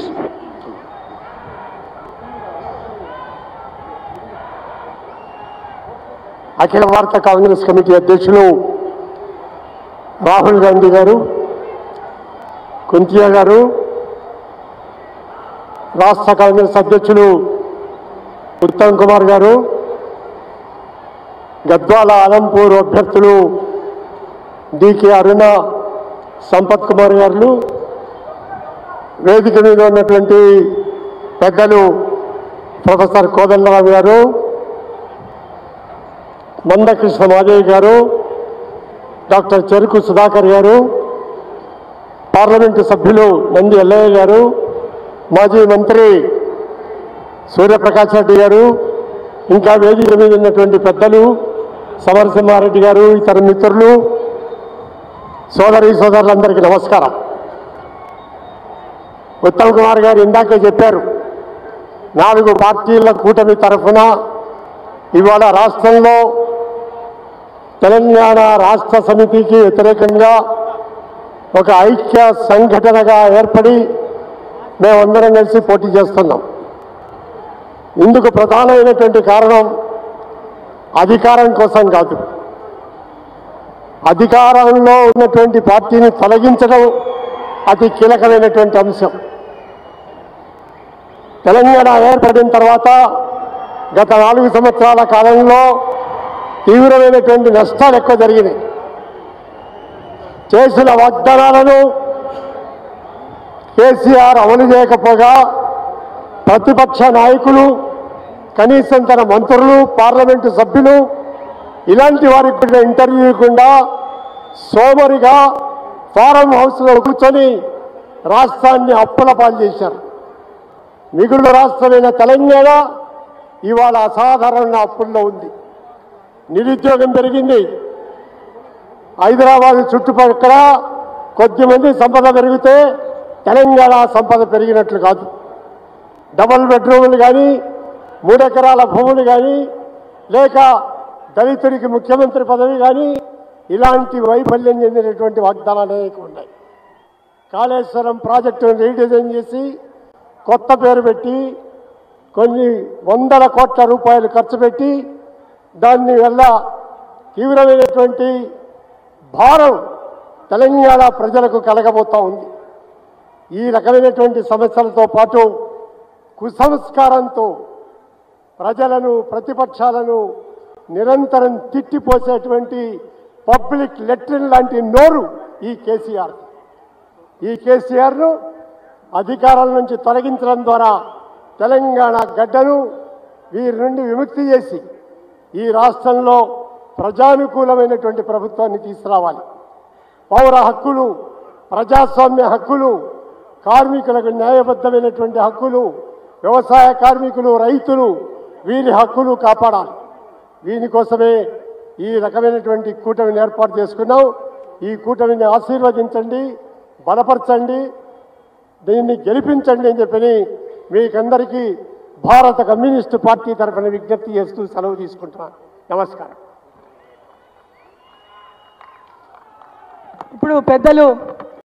please అఖిల భారత Congress committee అధ్యక్షులు రాహుల్ గాంధీ గారు కుంతియా గారు రాష్ట్ర కాంగ్రెస్ అధ్యక్షులు ఉత్తమ్ కుమార్ గారు గద్వాల అలంపూర్ అభ్యర్థులు డికే అరుణ సంపత్ కుమార్ గారు వేదిక మీద ఉన్నటువంటి పెద్దలు ప్రొఫెసర్ కోదండరావు గారు మందకృష్ణ మాదేవి గారు డాక్టర్ చెరుకు సుధాకర్ గారు పార్లమెంటు సభ్యులు నంది ఎల్లయ్య గారు మాజీ మంత్రి సూర్యప్రకాష్ రెడ్డి గారు ఇంకా వేదిక మీద ఉన్నటువంటి పెద్దలు సమరసింహారెడ్డి గారు ఇతర మిత్రులు సోదరి సోదరులందరికీ నమస్కారం ఉత్తమ్ కుమార్ గారు ఇందాకే చెప్పారు నాలుగు పార్టీల కూటమి తరఫున ఇవాళ రాష్ట్రంలో తెలంగాణ రాష్ట్ర సమితికి వ్యతిరేకంగా ఒక ఐక్య సంఘటనగా ఏర్పడి మేమందరం కలిసి పోటీ చేస్తున్నాం ఇందుకు ప్రధానమైనటువంటి కారణం అధికారం కోసం కాదు అధికారంలో ఉన్నటువంటి పార్టీని తొలగించడం అతి కీలకమైనటువంటి అంశం తెలంగాణ ఏర్పడిన తర్వాత గత నాలుగు సంవత్సరాల కాలంలో తీవ్రమైనటువంటి నష్టాలు ఎక్కువ జరిగినాయి చేసిన వాగ్దానాలను కేసీఆర్ అమలు చేయకపోగా ప్రతిపక్ష నాయకులు కనీసం తన మంత్రులు పార్లమెంటు సభ్యులు ఇలాంటి వారికి కూడా ఇంటర్వ్యూ ఇవ్వకుండా సోమరిగా ఫారం హౌస్లో కూర్చొని రాష్ట్రాన్ని అప్పుల పాలు చేశారు మిగులు రాష్ట్రమైన తెలంగాణ ఇవాళ అసాధారణ అప్పుల్లో ఉంది నిరుద్యోగం పెరిగింది హైదరాబాద్ చుట్టుపక్కల కొద్దిమంది సంపద పెరిగితే తెలంగాణ సంపద పెరిగినట్లు కాదు డబల్ బెడ్రూములు కానీ మూడెకరాల భూములు కానీ లేక దళితుడికి ముఖ్యమంత్రి పదవి కానీ ఇలాంటి వైఫల్యం చెందినటువంటి వాగ్దానాలు అనేక ఉన్నాయి కాళేశ్వరం ప్రాజెక్టును రీడిజైన్ చేసి కొత్త పేరు పెట్టి కొన్ని వందల కోట్ల రూపాయలు ఖర్చు పెట్టి దాన్ని వల్ల తీవ్రమైనటువంటి భారం తెలంగాణ ప్రజలకు కలగబోతా ఉంది ఈ రకమైనటువంటి సమస్యలతో పాటు కుసంస్కారంతో ప్రజలను ప్రతిపక్షాలను నిరంతరం తిట్టిపోసేటువంటి పబ్లిక్ లెట్రిన్ లాంటి నోరు ఈ కేసీఆర్ ఈ కేసీఆర్ను అధికారం నుంచి తొలగించడం ద్వారా తెలంగాణ గడ్డను వీరి నుండి విముక్తి చేసి ఈ రాష్ట్రంలో ప్రజానుకూలమైనటువంటి ప్రభుత్వాన్ని తీసుకురావాలి పౌర హక్కులు ప్రజాస్వామ్య హక్కులు కార్మికులకు న్యాయబద్ధమైనటువంటి హక్కులు వ్యవసాయ కార్మికులు రైతులు వీరి హక్కులు కాపాడాలి దీనికోసమే ఈ రకమైనటువంటి కూటమిని ఏర్పాటు చేసుకున్నాం ఈ కూటమిని ఆశీర్వదించండి బలపరచండి దీన్ని గెలిపించండి అని చెప్పని మీకందరికీ భారత కమ్యూనిస్టు పార్టీ తరఫున విజ్ఞప్తి చేస్తూ సెలవు తీసుకుంటున్నాను నమస్కారం ఇప్పుడు పెద్దలు